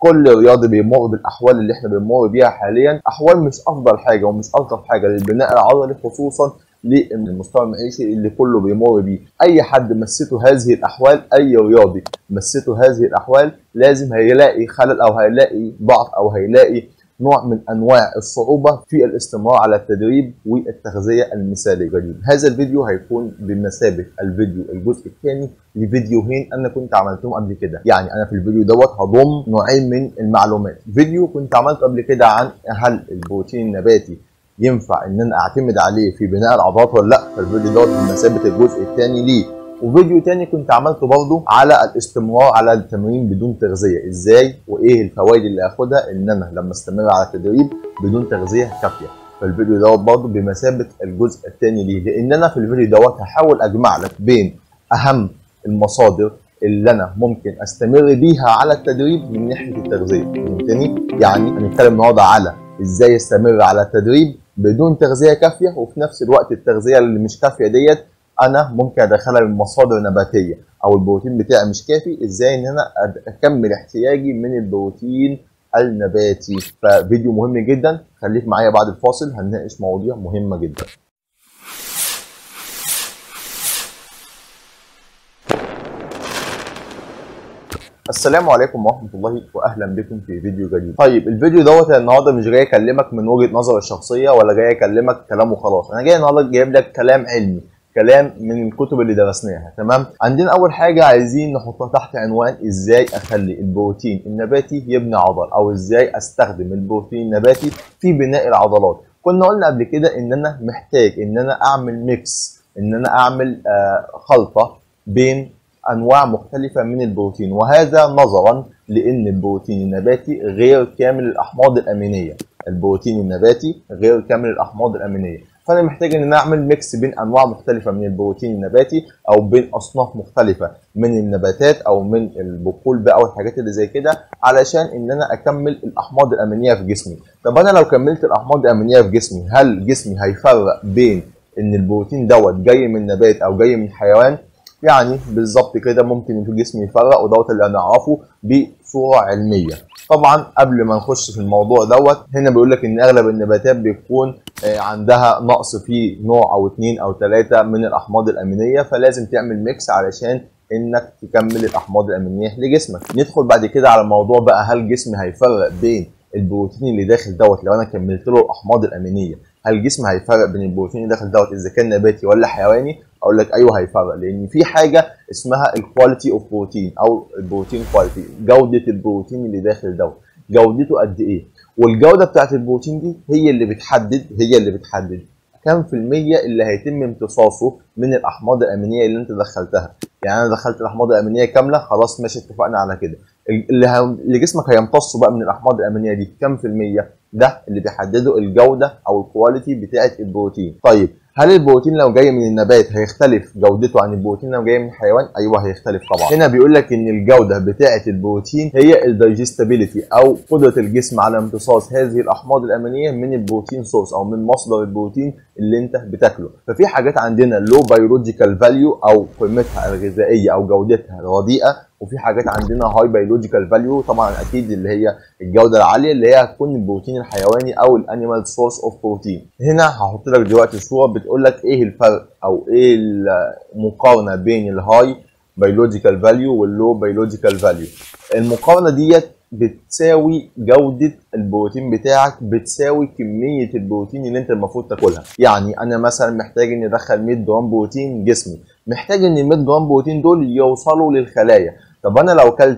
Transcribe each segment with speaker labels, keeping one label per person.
Speaker 1: كل رياضي بيمر بالاحوال اللي احنا بنمر بيها حاليا احوال مش افضل حاجه ومش الطف حاجه للبناء العضلي خصوصا للمستوى المعيشي اللي كله بيمر بيه اي حد مسته هذه الاحوال اي رياضي مسته هذه الاحوال لازم هيلاقي خلل او هيلاقي ضعف او هيلاقي نوع من انواع الصعوبه في الاستمرار على التدريب والتغذيه المثاليه جديد هذا الفيديو هيكون بمثابه الفيديو الجزء الثاني لفيديوهين انا كنت عملتهم قبل كده يعني انا في الفيديو دوت هضم نوعين من المعلومات فيديو كنت عملته قبل كده عن هل البروتين النباتي ينفع ان انا اعتمد عليه في بناء العضلات ولا لا فالفيديو دوت بمثابه الجزء الثاني ليه وفيديو تاني كنت عملته برضه على الاستمرار على التمرين بدون تغذيه ازاي وايه الفوائد اللي اخدها ان انا لما استمر على التدريب بدون تغذيه كافيه فالفيديو دوت برضه بمثابه الجزء الثاني ليه لان انا في الفيديو دوت هحاول اجمع لك بين اهم المصادر اللي انا ممكن استمر بيها على التدريب من ناحيه التغذيه فهمتني يعني هنتكلم النهارده على ازاي استمر على التدريب بدون تغذيه كافيه وفي نفس الوقت التغذيه اللي مش كافيه ديت انا ممكن ادخلها من مصادر نباتيه او البروتين بتاعي مش كافي ازاي ان انا اكمل احتياجي من البروتين النباتي ففيديو مهم جدا خليك معايا بعد الفاصل هنناقش مواضيع مهمه جدا السلام عليكم ورحمه الله واهلا بكم في فيديو جديد طيب الفيديو دوت النهارده مش جاي اكلمك من وجهه نظر الشخصيه ولا جاي اكلمك كلام وخلاص انا جاي النهارده جايب لك كلام علمي كلام من الكتب اللي درسناها تمام عندنا اول حاجه عايزين نحطها تحت عنوان ازاي اخلي البروتين النباتي يبني عضل او ازاي استخدم البروتين النباتي في بناء العضلات كنا قلنا قبل كده ان انا محتاج ان انا اعمل ميكس ان انا اعمل آه خلطه بين انواع مختلفه من البروتين وهذا نظرا لان البروتين النباتي غير كامل الاحماض الامينيه البروتين النباتي غير كامل الاحماض الامينيه فانا محتاج ان انا اعمل ميكس بين انواع مختلفه من البروتين النباتي او بين اصناف مختلفه من النباتات او من البقول بقى والحاجات اللي زي كده علشان ان انا اكمل الاحماض الامينيه في جسمي طب انا لو كملت الاحماض الامينيه في جسمي هل جسمي هيفرق بين ان البروتين دوت جاي من نبات او جاي من حيوان يعني بالظبط كده ممكن في الجسم يفرق ودوت اللي هنعرفه بصوره علميه طبعا قبل ما نخش في الموضوع دوت هنا بيقول لك ان اغلب النباتات بيكون عندها نقص في نوع او اثنين او ثلاثه من الاحماض الامينيه فلازم تعمل ميكس علشان انك تكمل الاحماض الامينيه لجسمك ندخل بعد كده على الموضوع بقى هل جسمي هيفرق بين البروتين اللي داخل دوت لو انا كملت له الاحماض الامينيه هل جسمي هيفرق بين البروتين اللي داخل دوت اذا كان نباتي ولا حيواني اقول لك ايوه هيفرق لان في حاجه اسمها الكواليتي اوف بروتين او البروتين كواليتي جوده البروتين اللي داخل دوت جودته قد ايه والجوده بتاعت البروتين دي هي اللي بتحدد هي اللي بتحدد كم في المية اللي هيتم امتصاصه من الأحماض الأمينية اللي أنت دخلتها، يعني أنا دخلت الأحماض الأمينية كاملة خلاص ماشي اتفقنا على كده، اللي, ه... اللي جسمك هيمتصه بقى من الأحماض الأمينية دي كم في المية؟ ده اللي بيحدده الجودة أو الكواليتي بتاعة البروتين، طيب هل البروتين لو جاي من النبات هيختلف جودته عن البروتين لو جاي من الحيوان؟ ايوه هيختلف طبعا. هنا بيقول لك ان الجوده بتاعه البروتين هي الدايجستابيليتي او قدره الجسم على امتصاص هذه الاحماض الامينيه من البروتين سورس او من مصدر البروتين اللي انت بتاكله. ففي حاجات عندنا لو بيولوجيكال فاليو او قيمتها الغذائيه او جودتها رديئه وفي حاجات عندنا هاي بيولوجيكال فاليو طبعا اكيد اللي هي الجوده العاليه اللي هي هتكون البروتين الحيواني او الانيمال سورس اوف بروتين هنا هحط لك دلوقتي صوره بتقول لك ايه الفرق او ايه المقارنه بين الهاي بيولوجيكال فاليو واللو بيولوجيكال فاليو المقارنه ديت بتساوي جودة البروتين بتاعك بتساوي كمية البروتين اللي انت المفروض تاكلها يعني انا مثلا محتاج اني ادخل 100 جرام بروتين جسمي محتاج ان ال 100 جرام بروتين دول يوصلوا للخلايا طب انا لو كلت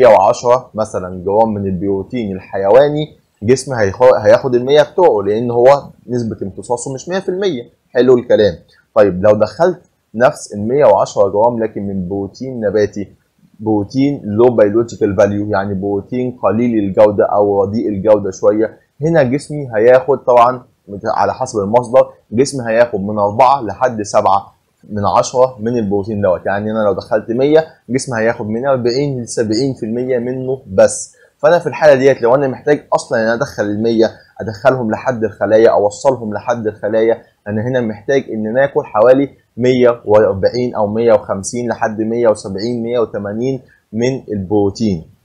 Speaker 1: 110 مثلا جرام من البروتين الحيواني جسمي هياخد ال 100 بتوعه لان هو نسبة امتصاصه مش 100% حلو الكلام طيب لو دخلت نفس ال 110 جرام لكن من بروتين نباتي بروتين لو بيولوجيكال فاليو يعني بروتين قليل الجوده او رديء الجوده شويه هنا جسمي هياخد طبعا على حسب المصدر جسمي هياخد من 4 لحد 7 من 10 من البروتين دوت يعني انا لو دخلت 100 جسمي هياخد من 40 ل 70% منه بس فانا في الحاله ديت لو انا محتاج اصلا ان انا ادخل ال 100 ادخلهم لحد الخلايا اوصلهم لحد الخلايا انا هنا محتاج ان ناكل حوالي 140 او 150 لحد 170 180 من البروتين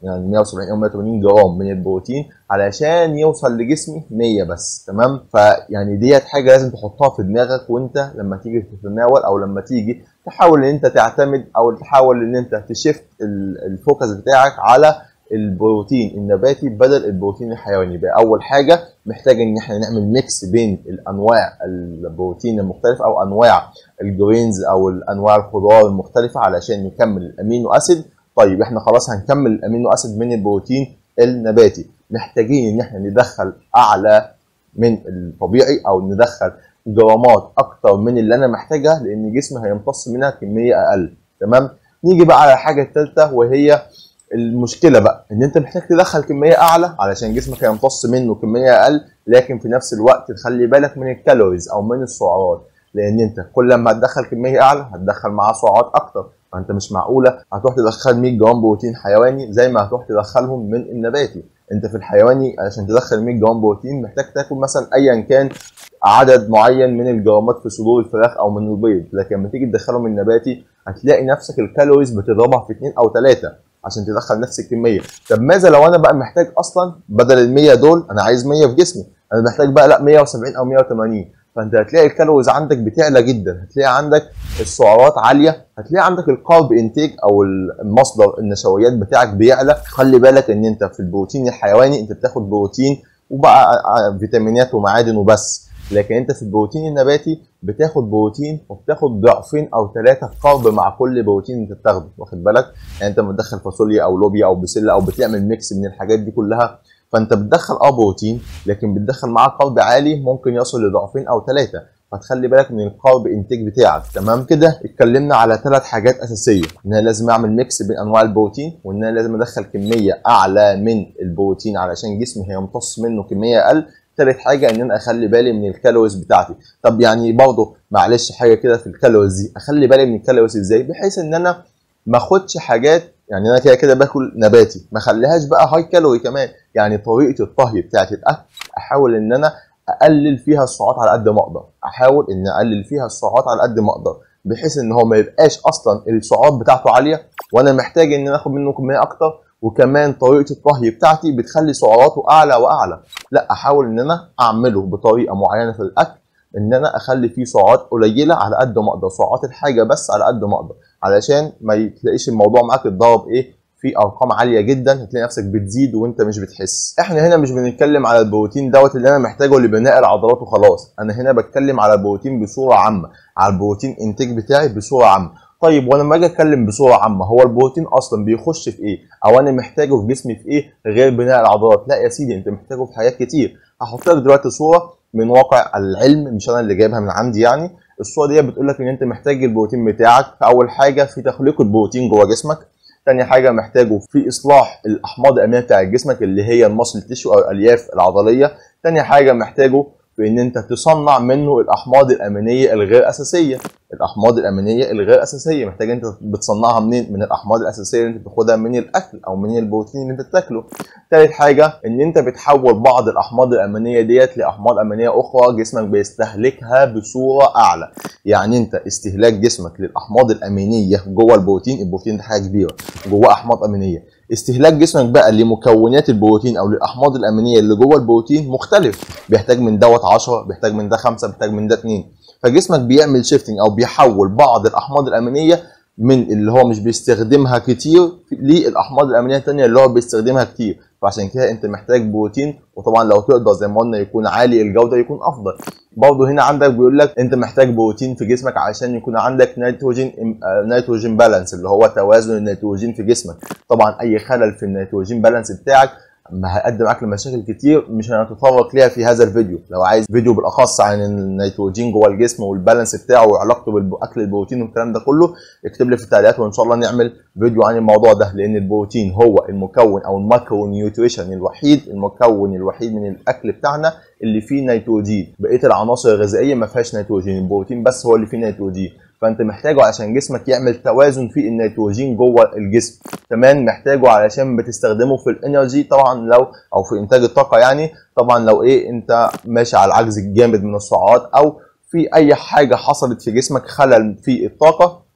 Speaker 1: يعني 170 او 180 جرام من البروتين علشان يوصل لجسمي 100 بس تمام فيعني ديت حاجه لازم تحطها في دماغك وانت لما تيجي تتناول او لما تيجي تحاول ان انت تعتمد او تحاول ان انت تشفت الفوكس بتاعك على البروتين النباتي بدل البروتين الحيواني يبقى اول حاجه محتاج ان احنا نعمل ميكس بين الانواع البروتين المختلفه او انواع الجرينز او الانواع الخضار المختلفه علشان نكمل الامينو اسيد طيب احنا خلاص هنكمل الامينو اسيد من البروتين النباتي محتاجين ان احنا ندخل اعلى من الطبيعي او ندخل جرامات اكتر من اللي انا محتاجها لان جسمي هيمتص منها كميه اقل تمام نيجي بقى على الحاجه الثالثه وهي المشكله بقى ان انت محتاج تدخل كميه اعلى علشان جسمك هيمتص منه كميه اقل لكن في نفس الوقت تخلي بالك من الكالوريز او من السعرات لان انت كل ما تدخل كميه اعلى هتدخل معاه سعرات اكتر فانت مش معقوله هتروح تدخل 100 جرام بروتين حيواني زي ما هتروح تدخلهم من النباتي انت في الحيواني عشان تدخل 100 جرام بروتين محتاج تاكل مثلا ايا كان عدد معين من الجرامات في صدور الفراخ او من البيض لكن لما تيجي تدخله من النباتي هتلاقي نفسك الكالوريز بتضربها في 2 او 3 عشان تدخل نفس الكميه طب ماذا لو انا بقى محتاج اصلا بدل ال 100 دول انا عايز 100 في جسمي انا محتاج بقى لا 170 او 180 فانت هتلاقي الكالوريز عندك بتعلى جدا هتلاقي عندك السعرات عاليه هتلاقي عندك الكارب انتيك او المصدر النشويات بتاعك بيعلى خلي بالك ان انت في البروتين الحيواني انت بتاخد بروتين وبقى فيتامينات ومعادن وبس لكن انت في البروتين النباتي بتاخد بروتين وبتاخد ضعفين او ثلاثه كارب مع كل بروتين انت بتاخده واخد بالك يعني انت بتدخل فاصوليا او لوبيا او بسله او بتعمل ميكس من الحاجات دي كلها فانت بتدخل اه بروتين لكن بتدخل معاه كارب عالي ممكن يصل لضعفين او ثلاثه فتخلي بالك من الكارب انتاج بتاعك تمام كده اتكلمنا على ثلاث حاجات اساسيه ان انا لازم اعمل ميكس بين انواع البروتين وان انا لازم ادخل كميه اعلى من البروتين علشان جسمي هيمتص منه كميه اقل ثالث حاجه ان انا اخلي بالي من الكالوريز بتاعتي طب يعني برضه معلش حاجه كده في الكالوريز دي اخلي بالي من الكالوريز ازاي بحيث ان انا ما اخدش حاجات يعني انا كده كده باكل نباتي ما اخليهاش بقى هاي كالوري كمان يعني طريقه الطهي بتاعت الاكل احاول ان انا اقلل فيها السعرات على قد ما اقدر احاول ان اقلل فيها السعرات على قد ما اقدر بحيث ان هو ما يبقاش اصلا السعرات بتاعته عاليه وانا محتاج ان انا اخد منه كميه اكتر وكمان طريقه الطهي بتاعتي بتخلي سعراته اعلى واعلى لا احاول ان انا اعمله بطريقه معينه في الاكل ان انا اخلي فيه سعرات قليله على قد ما اقدر سعرات الحاجه بس على قد ما اقدر علشان ما تلاقيش الموضوع معاك اتضرب ايه في ارقام عاليه جدا هتلاقي نفسك بتزيد وانت مش بتحس احنا هنا مش بنتكلم على البروتين دوت اللي انا محتاجه لبناء العضلات وخلاص انا هنا بتكلم على البروتين بصوره عامه على البروتين انتاج بتاعي بصوره عامه طيب وانا لما اجي اتكلم بصوره عامه هو البروتين اصلا بيخش في ايه او انا محتاجه في جسمي في ايه غير بناء العضلات لا يا سيدي انت محتاجه في حاجات كتير هحط لك دلوقتي صوره من واقع العلم مش انا اللي جايبها من عندي يعني الصوره دي بتقول لك ان انت محتاج البروتين بتاعك اول حاجه في تخليق البروتين جوه جسمك تاني حاجه محتاجه في اصلاح الاحماض الامينيه بتاع جسمك اللي هي المصل تيشو او الالياف العضليه تاني حاجه محتاجه في ان انت تصنع منه الاحماض الامينيه الغير اساسيه الاحماض الامينيه الغير اساسيه محتاج انت بتصنعها منين من الاحماض الاساسيه اللي انت بتاخدها من الاكل او من البروتين اللي انت بتاكله ثالث حاجه ان انت بتحول بعض الاحماض الامينيه ديت لاحماض امينيه اخرى جسمك بيستهلكها بصوره اعلى يعني انت استهلاك جسمك للاحماض الامينيه جوه البروتين البروتين ده حاجه كبيره جواه احماض امينيه استهلاك جسمك بقى لمكونات البروتين او للاحماض الامينيه اللي جوه البروتين مختلف بيحتاج من دوت 10 بيحتاج من ده 5 بيحتاج من ده 2 فجسمك بيعمل شيفتنج او بيحول بعض الاحماض الامينيه من اللي هو مش بيستخدمها كتير للاحماض الامينيه الثانيه اللي هو بيستخدمها كتير فعشان كده انت محتاج بروتين وطبعا لو تقدر زي ما قلنا يكون عالي الجوده يكون افضل برضه هنا عندك بيقول لك انت محتاج بروتين في جسمك عشان يكون عندك نيتروجين نيتروجين بالانس اللي هو توازن النيتروجين في جسمك طبعا اي خلل في النيتروجين بالانس بتاعك ما هيقدم معاك لمشاكل كتير مش هنتطرق ليها في هذا الفيديو لو عايز فيديو بالاخص عن النيتروجين جوه الجسم والبالانس بتاعه وعلاقته باكل البروتين والكلام ده كله اكتب لي في التعليقات وان شاء الله نعمل فيديو عن الموضوع ده لان البروتين هو المكون او الماكرو نيوتريشن الوحيد المكون الوحيد من الاكل بتاعنا اللي فيه نيتروجين بقيه العناصر الغذائيه ما فيهاش نيتروجين البروتين بس هو اللي فيه نيتروجين فانت محتاجه علشان جسمك يعمل توازن في النيتروجين جوه الجسم كمان محتاجه علشان بتستخدمه في الانرجي طبعا لو او في انتاج الطاقه يعني طبعا لو ايه انت ماشي على العجز الجامد من السعرات او في اي حاجه حصلت في جسمك خلل في الطاقه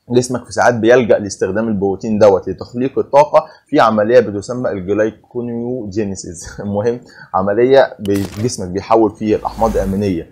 Speaker 1: جسمك في ساعات بيلجا لاستخدام البروتين دوت لتخليق الطاقه في عمليه بتسمى الجلايكونيوجينيسيس المهم عمليه بي- جسمك بيحول فيها الاحماض الامينيه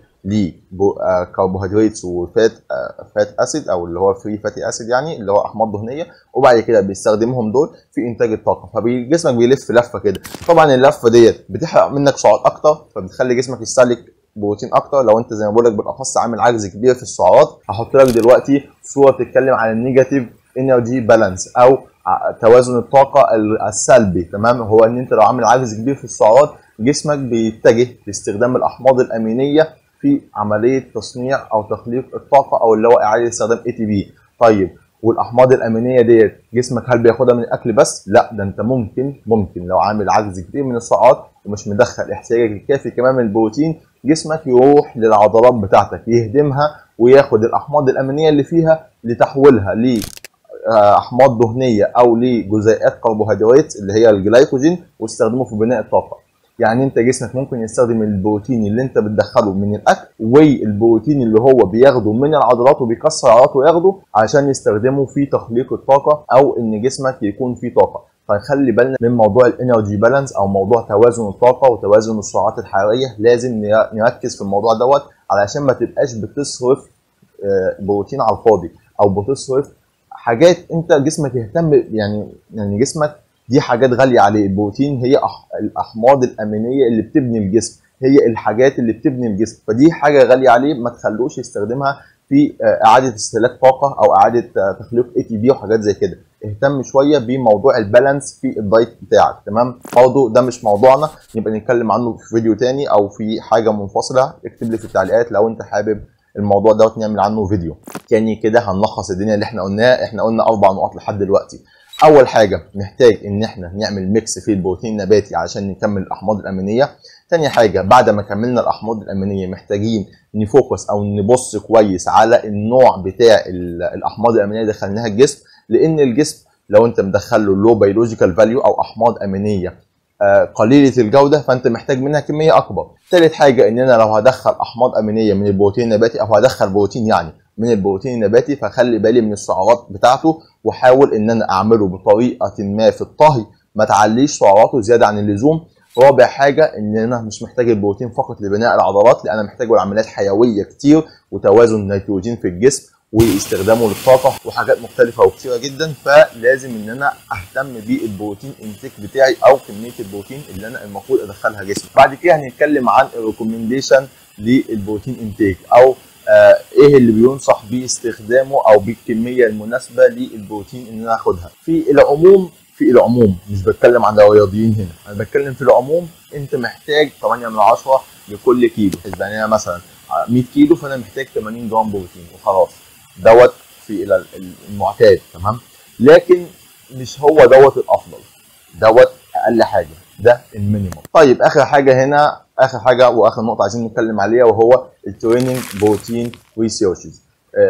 Speaker 1: لكربوهيدرات وفات آه، فات اسيد او اللي هو فري فاتي اسيد يعني اللي هو احماض دهنيه وبعد كده بيستخدمهم دول في انتاج الطاقه فجسمك بيلف لفه كده طبعا اللفه ديت بتحرق منك سعرات اكتر فبتخلي جسمك يستهلك بروتين اكتر لو انت زي ما بقول لك بالاخص عامل عجز كبير في السعرات هحط لك دلوقتي صوره بتتكلم عن النيجاتيف انرجي بالانس او ع- توازن الطاقه ال- السلبي تمام هو ان انت لو عامل عجز كبير في السعرات جسمك بيتجه لاستخدام الاحماض الامينيه في عمليه تصنيع او تخليق الطاقه او اللي هو اعاده استخدام اي تي بي طيب والاحماض الامينيه ديت جسمك هل بياخدها من الاكل بس لا ده انت ممكن ممكن لو عامل عجز كبير من السعرات ومش مدخل احتياجك الكافي كمان من البروتين جسمك يروح للعضلات بتاعتك يهدمها وياخد الاحماض الامينيه اللي فيها لتحويلها ل آه، احماض دهنيه او لجزيئات كربوهيدرات اللي هي الجلايكوجين واستخدمه في بناء الطاقه يعني انت جسمك ممكن يستخدم البروتين اللي انت بتدخله من الاكل والبروتين اللي هو بياخده من العضلات وبيكسر العضلات وياخده عشان يستخدمه في تخليق الطاقه او ان جسمك يكون فيه طاقه فنخلي بالنا من موضوع الانرجي بالانس او موضوع توازن الطاقه وتوازن السعرات الحراريه لازم نر- نركز في الموضوع دوت علشان ما تبقاش بتصرف آه، بروتين على الفاضي او بتصرف حاجات انت جسمك يهتم يعني يعني جسمك دي حاجات غاليه عليه البروتين هي أح- الاحماض الامينيه اللي بتبني الجسم هي الحاجات اللي بتبني الجسم فدي حاجه غاليه عليه ما تخلوش يستخدمها في آه، اعاده استهلاك طاقه او اعاده آه، تخليق اي تي بي وحاجات زي كده اهتم شويه بموضوع البالانس في الدايت بتاعك تمام برضه ده مش موضوعنا يبقى نتكلم عنه في فيديو تاني او في حاجه منفصله اكتب لي في التعليقات لو انت حابب الموضوع دوت نعمل عنه فيديو تاني كده هنلخص الدنيا اللي احنا قلناها احنا قلنا اربع نقط لحد دلوقتي اول حاجه محتاج ان احنا نعمل ميكس في البروتين النباتي عشان نكمل الاحماض الامينيه تاني حاجه بعد ما كملنا الاحماض الامينيه محتاجين نفوكس او نبص كويس على النوع بتاع ال- الاحماض الامينيه اللي دخلناها الجسم لان الجسم لو انت مدخل له لو بيولوجيكال فاليو او احماض امينيه آه، قليله الجوده فانت محتاج منها كميه اكبر ثالث حاجه ان انا لو هدخل احماض امينيه من البروتين النباتي او هدخل بروتين يعني من البروتين النباتي فخلي بالي من السعرات بتاعته واحاول ان انا اعمله بطريقه ما في الطهي ما تعليش سعراته زياده عن اللزوم رابع حاجه ان انا مش محتاج البروتين فقط لبناء العضلات لان انا محتاجه لعمليات حيويه كتير وتوازن نيتروجين في الجسم واستخدامه للطاقه وحاجات مختلفه وكتيره جدا فلازم ان انا اهتم بالبروتين انتيك بتاعي او كميه البروتين اللي انا المفروض ادخلها جسمي بعد كده هنتكلم عن الريكومنديشن للبروتين انتيك او آه ايه اللي بينصح باستخدامه او بالكميه المناسبه للبروتين ان انا اخدها في العموم في العموم مش بتكلم عن الرياضيين هنا انا بتكلم في العموم انت محتاج 8 من 10 لكل كيلو يعني انا مثلا 100 كيلو فانا محتاج 80 جرام بروتين وخلاص دوت في الى المعتاد تمام لكن مش هو دوت الافضل دوت اقل حاجه ده المينيمم طيب اخر حاجه هنا اخر حاجه واخر نقطه عايزين نتكلم عليها وهو التريننج بروتين ريسيرشز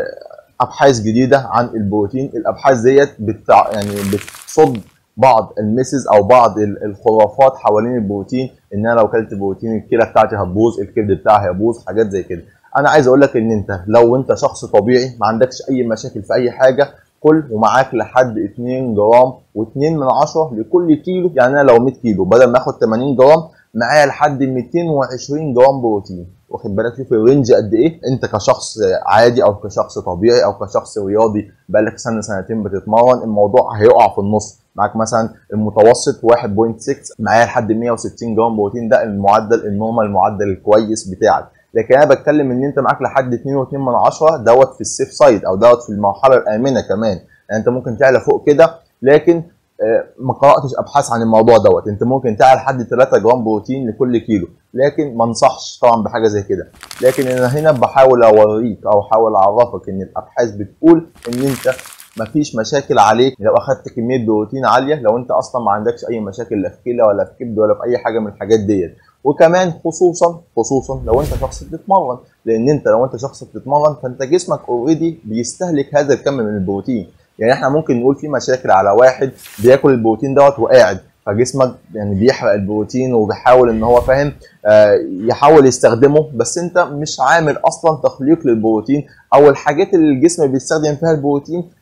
Speaker 1: ابحاث جديده عن البروتين الابحاث ديت بتع... يعني بتصد بعض الميسز او بعض ال- الخرافات حوالين البروتين ان انا لو اكلت بروتين الكلى بتاعتي هتبوظ الكبد بتاعي هيبوظ حاجات زي كده انا عايز اقول لك ان انت لو انت شخص طبيعي ما عندكش اي مشاكل في اي حاجه كل ومعاك لحد 2 جرام و2 من 10 لكل كيلو يعني انا لو 100 كيلو بدل ما اخد 80 جرام معايا لحد 220 جرام بروتين واخد بالك شوف الرينج قد ايه انت كشخص عادي او كشخص طبيعي او كشخص رياضي بقالك سنه سنتين بتتمرن الموضوع هيقع في النص معاك مثلا المتوسط 1.6 معايا لحد 160 جرام بروتين ده المعدل النورمال المعدل الكويس بتاعك لكن انا بتكلم ان انت معاك لحد 2.2 من 10 دوت في السيف سايد او دوت في المرحله الامنه كمان يعني انت ممكن تعلى فوق كده لكن آه، ما قراتش ابحاث عن الموضوع دوت انت ممكن تعلى لحد 3 جرام بروتين لكل كيلو لكن ما انصحش طبعا بحاجه زي كده لكن انا هنا بحاول اوريك او احاول اعرفك ان الابحاث بتقول ان انت مفيش مشاكل عليك لو اخدت كميه بروتين عاليه لو انت اصلا ما عندكش اي مشاكل لا في كلى ولا في كبد ولا في اي حاجه من الحاجات ديت وكمان خصوصا خصوصا لو انت شخص بتتمرن لان انت لو انت شخص بتتمرن فانت جسمك اوريدي بيستهلك هذا الكم من البروتين يعني احنا ممكن نقول في مشاكل على واحد بياكل البروتين دوت وقاعد فجسمك يعني بيحرق البروتين وبيحاول ان هو فاهم آه يحاول يستخدمه بس انت مش عامل اصلا تخليق للبروتين او الحاجات اللي الجسم بيستخدم فيها البروتين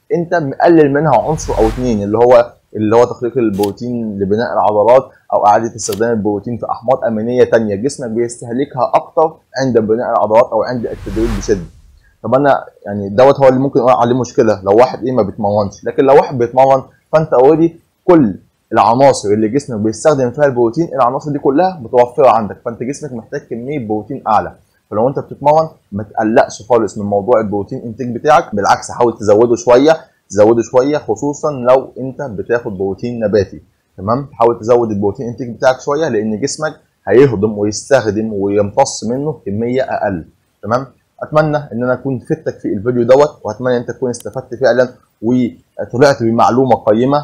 Speaker 1: انت مقلل منها عنصر او اتنين اللي هو اللي هو تخليق البروتين لبناء العضلات او اعاده استخدام البروتين في احماض امينيه تانية جسمك بيستهلكها اكتر عند بناء العضلات او عند التدريب بشده طب انا يعني دوت هو اللي ممكن اقول عليه مشكله لو واحد ايه ما بيتمرنش لكن لو واحد بيتمرن فانت اوريدي كل العناصر اللي جسمك بيستخدم فيها البروتين العناصر دي كلها متوفره عندك فانت جسمك محتاج كميه بروتين اعلى فلو انت بتتمرن ما تقلقش خالص من موضوع البروتين انتاج بتاعك بالعكس حاول تزوده شويه تزوده شويه خصوصا لو انت بتاخد بروتين نباتي تمام حاول تزود البروتين انتاج بتاعك شويه لان جسمك هيهضم ويستخدم ويمتص منه كميه اقل تمام اتمنى ان انا اكون فدتك في الفيديو دوت واتمنى ان انت تكون استفدت فعلا وطلعت بمعلومه قيمه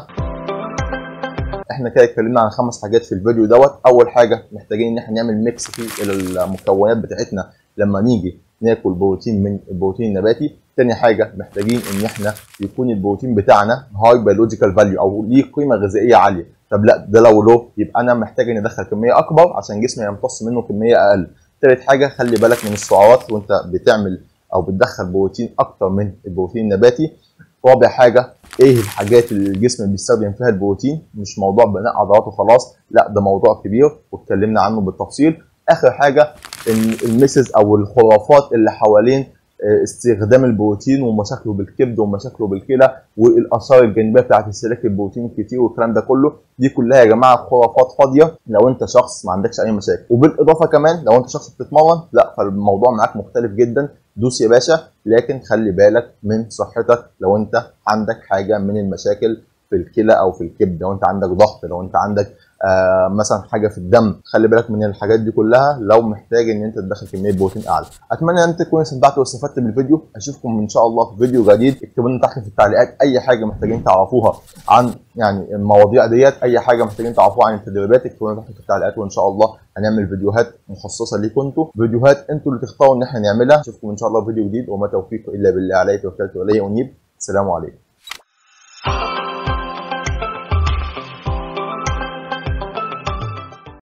Speaker 1: احنا كده اتكلمنا عن خمس حاجات في الفيديو دوت اول حاجه محتاجين ان احنا نعمل ميكس في المكونات بتاعتنا لما نيجي ناكل بروتين من البروتين النباتي تاني حاجه محتاجين ان احنا يكون البروتين بتاعنا هاي بيولوجيكال فاليو او ليه قيمه غذائيه عاليه طب لا ده لو لو يبقى انا محتاج اني ادخل كميه اكبر عشان جسمي يمتص منه كميه اقل تالت حاجه خلي بالك من السعرات وانت بتعمل او بتدخل بروتين اكتر من البروتين النباتي رابع حاجه ايه الحاجات اللي الجسم بيستخدم فيها البروتين مش موضوع بناء عضلات وخلاص لا ده موضوع كبير واتكلمنا عنه بالتفصيل اخر حاجه ان الميسز او الخرافات اللي حوالين استخدام البروتين ومشاكله بالكبد ومشاكله بالكلى والاثار الجانبيه بتاعت استهلاك البروتين الكتير والكلام ده كله دي كلها يا جماعه خرافات فاضيه لو انت شخص ما عندكش اي مشاكل وبالاضافه كمان لو انت شخص بتتمرن لا فالموضوع معاك مختلف جدا دوس يا باشا لكن خلي بالك من صحتك لو انت عندك حاجه من المشاكل في الكلى او في الكبد لو انت عندك ضغط لو انت عندك آه مثلا حاجه في الدم خلي بالك من الحاجات دي كلها لو محتاج ان انت تدخل كميه بروتين اعلى اتمنى ان انت تكون استمتعت واستفدت بالفيديو اشوفكم ان شاء الله في فيديو جديد اكتبوا لنا تحت في التعليقات اي حاجه محتاجين تعرفوها عن يعني المواضيع ديت اي حاجه محتاجين تعرفوها عن التدريبات اكتبوا لنا تحت في التعليقات وان شاء الله هنعمل فيديوهات مخصصه ليكم انتوا فيديوهات انتوا اللي تختاروا ان احنا نعملها اشوفكم ان شاء الله في فيديو جديد وما توفيق الا بالله عليه توكلت واليه انيب السلام عليكم